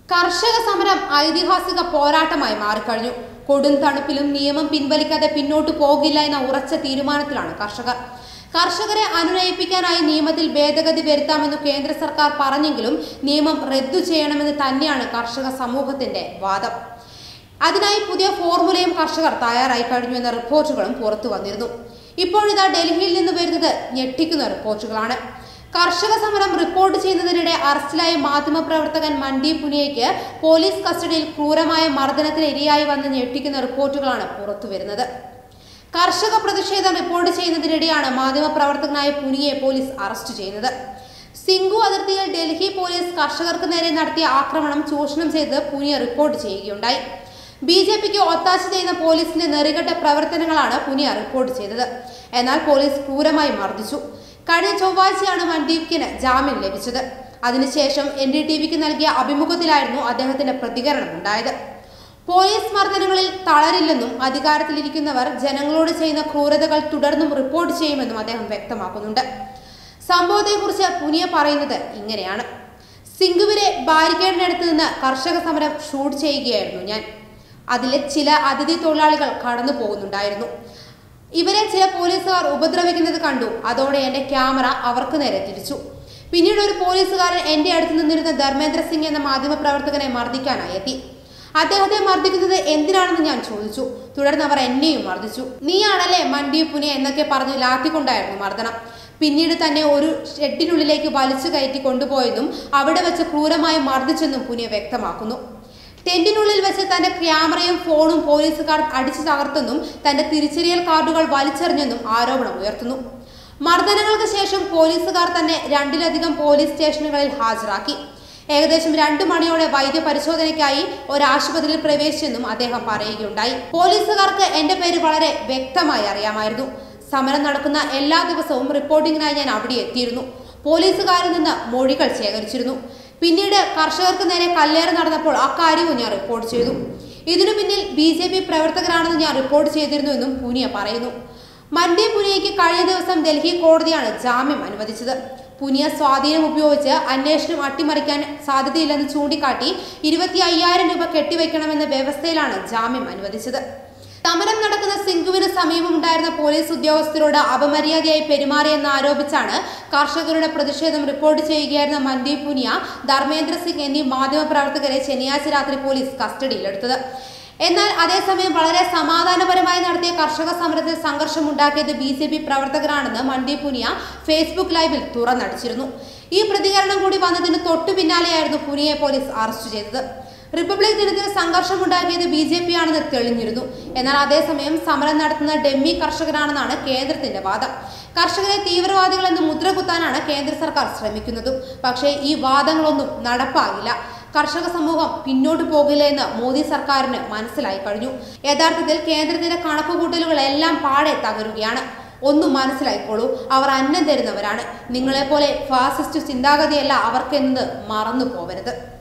കർഷക സമരം ഐതിഹാസിക പോരാട്ടമായി മാറിക്കഴിഞ്ഞു കൊടും തണുപ്പിലും നിയമം പിൻവലിക്കാതെ പിന്നോട്ടു പോകില്ല എന്ന ഉറച്ച തീരുമാനത്തിലാണ് കർഷകർ കർഷകരെ അനുനയിപ്പിക്കാനായി നിയമത്തിൽ ഭേദഗതി വരുത്താമെന്ന് കേന്ദ്ര സർക്കാർ പറഞ്ഞെങ്കിലും നിയമം റദ്ദു ചെയ്യണമെന്ന് തന്നെയാണ് കർഷക സമൂഹത്തിന്റെ വാദം അതിനായി പുതിയ ഫോർമുലയും കർഷകർ തയ്യാറായി കഴിഞ്ഞു എന്ന റിപ്പോർട്ടുകളും പുറത്തു വന്നിരുന്നു ഇപ്പോഴിതാ ഡൽഹിയിൽ നിന്ന് വരുന്നത് ഞെട്ടിക്കുന്ന റിപ്പോർട്ടുകളാണ് കർഷക സമരം റിപ്പോർട്ട് ചെയ്യുന്നതിനിടെ അറസ്റ്റിലായ മാധ്യമപ്രവർത്തകൻ മൻദീപ് പുനിയയ്ക്ക് പോലീസ് കസ്റ്റഡിയിൽ ക്രൂരമായ മർദ്ദനത്തിന് ഇരയായി വന്ന് ഞെട്ടിക്കുന്ന റിപ്പോർട്ടുകളാണ് പുറത്തുവരുന്നത് കർഷക പ്രതിഷേധം റിപ്പോർട്ട് ചെയ്യുന്നതിനിടെയാണ് മാധ്യമപ്രവർത്തകനായ പുനിയെ പോലീസ് അറസ്റ്റ് ചെയ്യുന്നത് സിംഗു അതിർത്തിയിൽ ഡൽഹി പോലീസ് കർഷകർക്ക് നേരെ നടത്തിയ ആക്രമണം ചൂഷണം ചെയ്ത് പുനിയ റിപ്പോർട്ട് ചെയ്യുകയുണ്ടായി ബി ജെ പിക്ക് ഒത്താശ ചെയ്യുന്ന പോലീസിന്റെ നെറികെട്ട പ്രവർത്തനങ്ങളാണ് പുനിയ റിപ്പോർട്ട് ചെയ്തത് എന്നാൽ പോലീസ് ക്രൂരമായി മർദ്ദിച്ചു കഴിഞ്ഞ ചൊവ്വാഴ്ചയാണ് മൻദീപ്കിന് ജാമ്യം ലഭിച്ചത് അതിനുശേഷം എൻ ഡി ടി വിക്ക് നൽകിയ അഭിമുഖത്തിലായിരുന്നു അദ്ദേഹത്തിന്റെ പ്രതികരണം ഉണ്ടായത് പോലീസ് മർദ്ദനങ്ങളിൽ തളരില്ലെന്നും അധികാരത്തിലിരിക്കുന്നവർ ജനങ്ങളോട് ചെയ്യുന്ന ക്രൂരതകൾ തുടർന്നും റിപ്പോർട്ട് ചെയ്യുമെന്നും അദ്ദേഹം വ്യക്തമാക്കുന്നുണ്ട് സംഭവത്തെക്കുറിച്ച് പുനിയ പറയുന്നത് ഇങ്ങനെയാണ് സിംഗുവിലെ ബാരിക്കേഡിനടുത്ത് നിന്ന് കർഷക സമരം ഷൂട്ട് ചെയ്യുകയായിരുന്നു ഞാൻ അതിലെ ചില അതിഥി തൊഴിലാളികൾ കടന്നു പോകുന്നുണ്ടായിരുന്നു ഇവരെ ചില പോലീസുകാർ ഉപദ്രവിക്കുന്നത് കണ്ടു അതോടെ എന്റെ ക്യാമറ അവർക്ക് നേരെ തിരിച്ചു പിന്നീട് ഒരു പോലീസുകാരൻ എന്റെ അടുത്ത് നിന്നിരുന്ന ധർമ്മേന്ദ്ര സിംഗ് എന്ന മാധ്യമപ്രവർത്തകനെ മർദ്ദിക്കാനായി എത്തി അദ്ദേഹത്തെ മർദ്ദിക്കുന്നത് എന്തിനാണെന്ന് ഞാൻ ചോദിച്ചു തുടർന്ന് അവർ എന്നെയും മർദ്ദിച്ചു നീയാണല്ലേ മൻഡി പുനെ എന്നൊക്കെ പറഞ്ഞു ലാത്തിക്കൊണ്ടായിരുന്നു മർദ്ദനം പിന്നീട് തന്നെ ഒരു ഷെഡിനുള്ളിലേക്ക് വലിച്ചു കയറ്റി കൊണ്ടുപോയതും അവിടെ വെച്ച് ക്രൂരമായി മർദ്ദിച്ചെന്നും പുനിയ വ്യക്തമാക്കുന്നു ടെന്റിനുള്ളിൽ വെച്ച് തന്റെ ക്യാമറയും ഫോണും പോലീസുകാർ അടിച്ചു തകർത്തെന്നും തന്റെ തിരിച്ചറിയൽ കാർഡുകൾ വലിച്ചെറിഞ്ഞെന്നും ആരോപണം ഉയർത്തുന്നു മർദ്ദനങ്ങൾക്ക് ശേഷം പോലീസുകാർ തന്നെ രണ്ടിലധികം പോലീസ് സ്റ്റേഷനുകളിൽ ഹാജരാക്കി ഏകദേശം രണ്ടു മണിയോടെ വൈദ്യ പരിശോധനയ്ക്കായി ഒരു ആശുപത്രിയിൽ പ്രവേശിച്ചെന്നും അദ്ദേഹം പറയുകയുണ്ടായി പോലീസുകാർക്ക് എന്റെ പേര് വളരെ വ്യക്തമായി അറിയാമായിരുന്നു സമരം നടക്കുന്ന എല്ലാ ദിവസവും റിപ്പോർട്ടിങ്ങിനായി ഞാൻ അവിടെ എത്തിയിരുന്നു പോലീസുകാരിൽ നിന്ന് മൊഴികൾ ശേഖരിച്ചിരുന്നു പിന്നീട് കർഷകർക്ക് നേരെ കല്ലേറ് നടന്നപ്പോൾ അക്കാര്യവും ഞാൻ റിപ്പോർട്ട് ചെയ്തു ഇതിനു പിന്നിൽ ബി ജെ പി പ്രവർത്തകരാണെന്ന് ഞാൻ റിപ്പോർട്ട് ചെയ്തിരുന്നുവെന്നും പൂനിയ പറയുന്നു മൻഡി പുനിയയ്ക്ക് കഴിഞ്ഞ ദിവസം ഡൽഹി കോടതിയാണ് ജാമ്യം അനുവദിച്ചത് പുനിയ സ്വാധീനം ഉപയോഗിച്ച് അന്വേഷണം അട്ടിമറിക്കാൻ സാധ്യതയില്ലെന്ന് ചൂണ്ടിക്കാട്ടി ഇരുപത്തി അയ്യായിരം രൂപ കെട്ടിവെക്കണമെന്ന വ്യവസ്ഥയിലാണ് ജാമ്യം അനുവദിച്ചത് സമരം നടക്കുന്ന സിംഗുവിന് സമീപമുണ്ടായിരുന്ന പോലീസ് ഉദ്യോഗസ്ഥരോട് അപമര്യാദയായി പെരുമാറിയെന്ന് ആരോപിച്ചാണ് കർഷകരുടെ പ്രതിഷേധം റിപ്പോർട്ട് ചെയ്യുകയായിരുന്ന മൻദീപ് പുനിയ ധർമ്മേന്ദ്ര സിംഗ് എന്നീ മാധ്യമപ്രവർത്തകരെ ശനിയാഴ്ച രാത്രി പോലീസ് കസ്റ്റഡിയിലെടുത്തത് എന്നാൽ അതേസമയം വളരെ സമാധാനപരമായി നടത്തിയ കർഷക സമരത്തിൽ സംഘർഷമുണ്ടാക്കിയത് ബി ജെ പി പ്രവർത്തകരാണെന്ന് മൻദീപ് പുനിയ ഫേസ്ബുക്ക് ലൈവിൽ തുറന്നടിച്ചിരുന്നു ഈ പ്രതികരണം കൂടി വന്നതിന് തൊട്ടു പിന്നാലെയായിരുന്നു പുനിയെ പോലീസ് അറസ്റ്റ് ചെയ്തത് റിപ്പബ്ലിക് ദിനത്തിൽ സംഘർഷമുണ്ടാക്കിയത് ബി ജെ പി ആണെന്ന് തെളിഞ്ഞിരുന്നു എന്നാൽ അതേസമയം സമരം നടത്തുന്ന ഡെമ്മി കർഷകരാണെന്നാണ് കേന്ദ്രത്തിന്റെ വാദം കർഷകരെ തീവ്രവാദികളെന്ന് മുദ്ര കുത്താനാണ് കേന്ദ്ര സർക്കാർ ശ്രമിക്കുന്നതും പക്ഷേ ഈ വാദങ്ങളൊന്നും നടപ്പാകില്ല കർഷക സമൂഹം പിന്നോട്ട് പോകില്ല എന്ന് മോദി സർക്കാരിന് മനസ്സിലായി കഴിഞ്ഞു യഥാർത്ഥത്തിൽ കേന്ദ്രത്തിന്റെ കണക്കുകൂട്ടലുകളെല്ലാം പാടെ തകരുകയാണ് ഒന്നും മനസ്സിലായിക്കോളൂ അവർ അന്നം തരുന്നവരാണ് നിങ്ങളെപ്പോലെ ഫാസിസ്റ്റ് ചിന്താഗതിയല്ല അവർക്കെന്ന് മറന്നു പോവരുത്